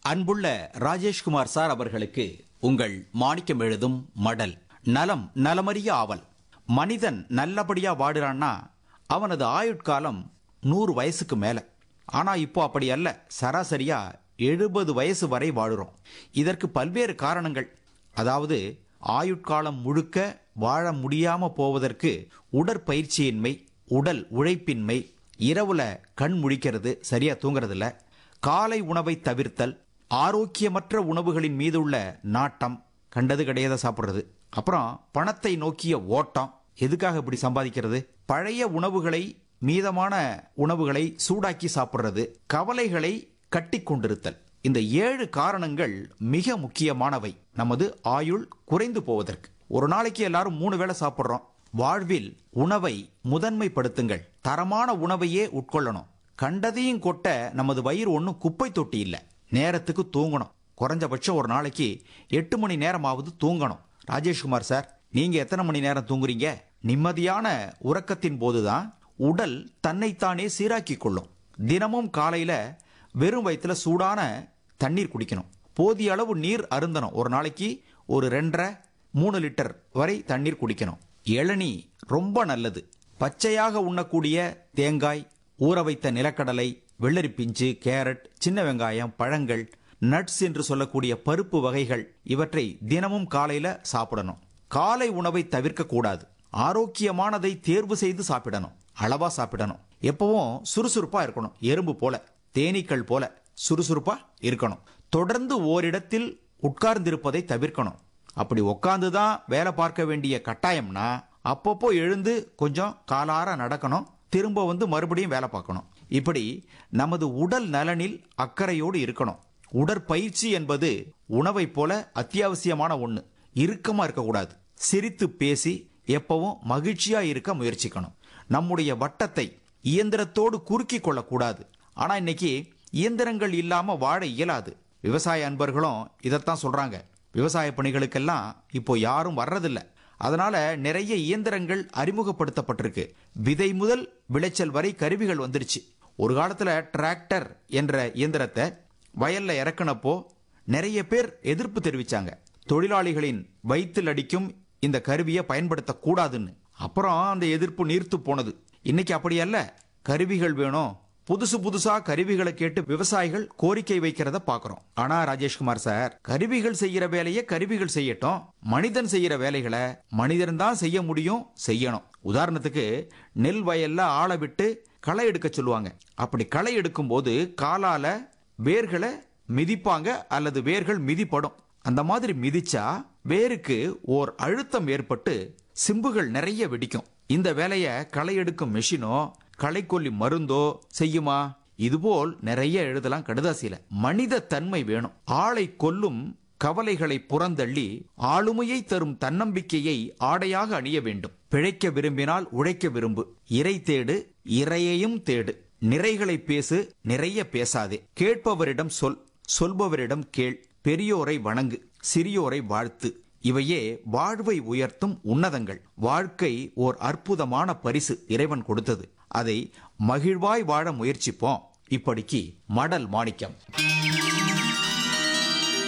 அன்புள்ள ராஜேஷ்குமார் சார் அவர்களுக்கு உங்கள் மாணிக்கம் எழுதும் மடல் நலம் நலமறிய ஆவல் மனிதன் நல்லபடியா வாடுறான்னா அவனது ஆயுட்காலம் நூறு வயசுக்கு மேல ஆனா இப்போ அப்படி அல்ல சராசரியா எழுபது வயசு வரை வாழுறோம் இதற்கு பல்வேறு காரணங்கள் அதாவது ஆயுட்காலம் முழுக்க வாழ முடியாம போவதற்கு உடற்பயிற்சியின்மை உடல் உழைப்பின்மை இரவுல கண் முழிக்கிறது சரியா தூங்குறதில்ல காலை உணவை தவிர்த்தல் ஆரோக்கியமற்ற உணவுகளின் மீது உள்ள நாட்டம் கண்டது கிடையாத சாப்பிடுறது அப்புறம் பணத்தை நோக்கிய ஓட்டம் எதுக்காக இப்படி சம்பாதிக்கிறது பழைய உணவுகளை மீதமான உணவுகளை சூடாக்கி சாப்பிடுறது கவலைகளை கட்டி கொண்டிருத்தல் இந்த ஏழு காரணங்கள் மிக முக்கியமானவை நமது ஆயுள் குறைந்து போவதற்கு ஒரு நாளைக்கு எல்லாரும் மூணு வேளை சாப்பிடுறோம் வாழ்வில் உணவை முதன்மைப்படுத்துங்கள் தரமான உணவையே உட்கொள்ளணும் கண்டதையும் கொட்ட நமது வயிறு ஒன்றும் குப்பை தொட்டி இல்லை நேரத்துக்கு தூங்கணும் குறைஞ்சபட்சம் ஒரு நாளைக்கு எட்டு மணி நேரமாவது தூங்கணும் ராஜேஷ்குமார் சார் நீங்க எத்தனை மணி நேரம் தூங்குறீங்க நிம்மதியான உறக்கத்தின் போதுதான் உடல் தன்னைத்தானே சீராக்கி கொள்ளும் தினமும் காலையில வெறும் வயிற்றுல சூடான தண்ணீர் குடிக்கணும் போதிய அளவு நீர் அருந்தணும் ஒரு நாளைக்கு ஒரு ரெண்டரை மூணு லிட்டர் வரை தண்ணீர் குடிக்கணும் இளநீ ரொம்ப நல்லது பச்சையாக உண்ணக்கூடிய தேங்காய் ஊற வைத்த நிலக்கடலை வெள்ளரி பிஞ்சு கேரட் சின்ன வெங்காயம் பழங்கள் நட்ஸ் என்று சொல்லக்கூடிய பருப்பு வகைகள் இவற்றை தினமும் காலையில சாப்பிடணும் காலை உணவை தவிர்க்க கூடாது ஆரோக்கியமானதை தேர்வு செய்து சாப்பிடணும் அளவா சாப்பிடணும் எப்பவும் சுறுசுறுப்பா இருக்கணும் எறும்பு போல தேனீக்கள் போல சுறுசுறுப்பா இருக்கணும் தொடர்ந்து ஓரிடத்தில் உட்கார்ந்திருப்பதை தவிர்க்கணும் அப்படி உட்கார்ந்து தான் வேலை பார்க்க வேண்டிய கட்டாயம்னா அப்பப்போ எழுந்து கொஞ்சம் காலார நடக்கணும் திரும்ப வந்து மறுபடியும் வேலை பார்க்கணும் இப்படி நமது உடல் நலனில் அக்கறையோடு இருக்கணும் உடற்பயிற்சி என்பது உணவைப் போல அத்தியாவசியமான ஒண்ணு இறுக்கமா இருக்கக்கூடாது சிரித்து பேசி எப்பவும் மகிழ்ச்சியா இருக்க முயற்சிக்கணும் நம்முடைய வட்டத்தை இயந்திரத்தோடு குறுக்கி கொள்ளக்கூடாது ஆனா இன்னைக்கு இயந்திரங்கள் இல்லாம வாழ இயலாது விவசாய அன்பர்களும் இதைத்தான் சொல்றாங்க விவசாய பணிகளுக்கெல்லாம் இப்போ யாரும் வர்றதில்ல அதனால நிறைய இயந்திரங்கள் அறிமுகப்படுத்தப்பட்டிருக்கு விதை முதல் விளைச்சல் வரை கருவிகள் வந்துருச்சு ஒரு காலத்துல டிராக்டர் என்ற இயந்திரத்தை வயல்ல இறக்குனப்போ நிறைய பேர் எதிர்ப்பு தெரிவிச்சாங்க தொழிலாளிகளின் வயிற்றில் அடிக்கும் இந்த கருவியை பயன்படுத்தக்கூடாதுன்னு அப்புறம் அந்த எதிர்ப்பு நீர்த்து போனது இன்னைக்கு அப்படி அல்ல கருவிகள் வேணும் புதுசு புதுசா கருவிகளை கேட்டு விவசாயிகள் கோரிக்கை வைக்கிறத பாக்குறோம் ஆனா ராஜேஷ்குமார் சார் கருவிகள் செய்யற வேலையை கருவிகள் செய்யட்டும் மனிதன் செய்யற வேலைகளை மனிதன் தான் செய்ய முடியும் செய்யணும் உதாரணத்துக்கு நெல் வயல்ல ஆளை விட்டு களை எடுக்க சொல்லுவாங்க அப்படி களை எடுக்கும் போது காலால வேர்களை மிதிப்பாங்க அல்லது வேர்கள் மிதிப்படும் அந்த மாதிரி மிதிச்சா வேருக்கு ஓர் அழுத்தம் ஏற்பட்டு சிம்புகள் நிறைய வெடிக்கும் இந்த வேலையை களை எடுக்கும் மெஷினோ களைக்கொல்லி மருந்தோ செய்யுமா இதுபோல் நிறைய எழுதலாம் கடுதாசியில மனித தன்மை வேணும் ஆளை கொல்லும் கவலைகளை புறந்தள்ளி ஆளுமையை தரும் தன்னம்பிக்கையை ஆடையாக அணிய வேண்டும் பிழைக்க விரும்பினால் உழைக்க விரும்பு இறை தேடு இறையையும் தேடு நிறைகளை பேசு நிறைய பேசாதே கேட்பவரிடம் சொல் சொல்பவரிடம் கேள் பெரியோரை வணங்கு சிறியோரை வாழ்த்து இவையே வாழ்வை உயர்த்தும் உன்னதங்கள் வாழ்க்கை ஓர் அற்புதமான பரிசு இறைவன் கொடுத்தது அதை மகிழ்வாய் வாழ முயற்சிப்போம் இப்படிக்கு மடல் மாணிக்கம்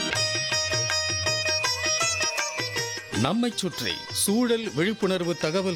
நம்மைச் சுற்றி சூழல் விழிப்புணர்வு தகவல்